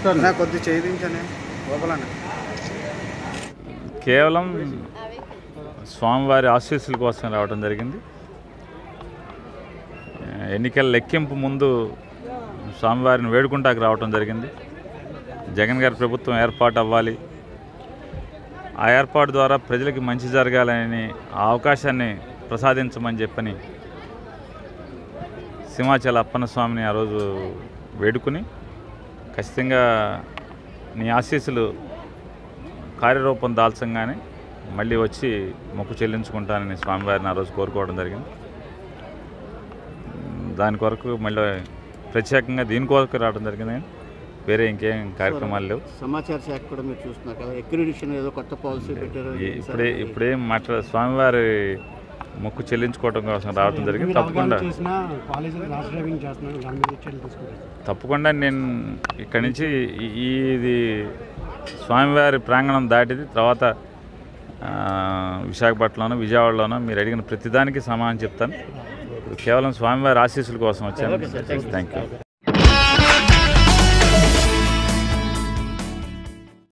నా కొద్ది చేయించండి లోపలనే కేవలం స్వామివారి ఆశీస్సుల కోసం రావడం జరిగింది ఎన్నికల లెక్కింపు ముందు స్వామివారిని వేడుకుంటాకు రావడం జరిగింది జగన్ గారి ప్రభుత్వం ఏర్పాటు అవ్వాలి ఆ ఏర్పాటు ద్వారా ప్రజలకి మంచి జరగాలని ఆ అవకాశాన్ని ప్రసాదించమని చెప్పని సింహాచల అప్పన్న స్వామిని ఆ రోజు వేడుకుని ఖచ్చితంగా నీ ఆశీస్సులు కార్యరూపం దాల్చంగానే మళ్ళీ వచ్చి మొక్కు చెల్లించుకుంటానని స్వామివారిని ఆ రోజు కోరుకోవడం జరిగింది దాని కొరకు మళ్ళీ ప్రత్యేకంగా దీని కొరకు రావడం జరిగింది కానీ వేరే ఇంకేం కార్యక్రమాలు లేవు సమాచార శాఖ కూడా మీరు చూస్తున్నారు కదా ఎక్రిడిషన్ ఏదో కొత్త పాలసీ పెట్టారు ఈ- ఇప్పుడే ఇప్పుడేం మాట్లా స్వామివారి మొక్కు చెల్లించుకోవడం కోసం రావడం జరిగింది తప్పకుండా చేసిన కాలేజీలో ర్యాష్ డ్రైవింగ్ చేస్తున్నాను దాని మీద చర్యలు తీసుకుంటారు తప్పకుండా నేను ఇక్కడి నుంచి ఈ- ఈ ఇది స్వామివారి ప్రాంగణం దాటిది తర్వాత ఆ, విశాఖపట్నంలోనో విజయవాడలోనో మీరు అడిగిన ప్రతిదానికి సమాధానం చెప్తాను ఇప్పుడు కేవలం స్వామివారి ఆశీస్సుల కోసం వచ్చాను థ్యాంక్ యూ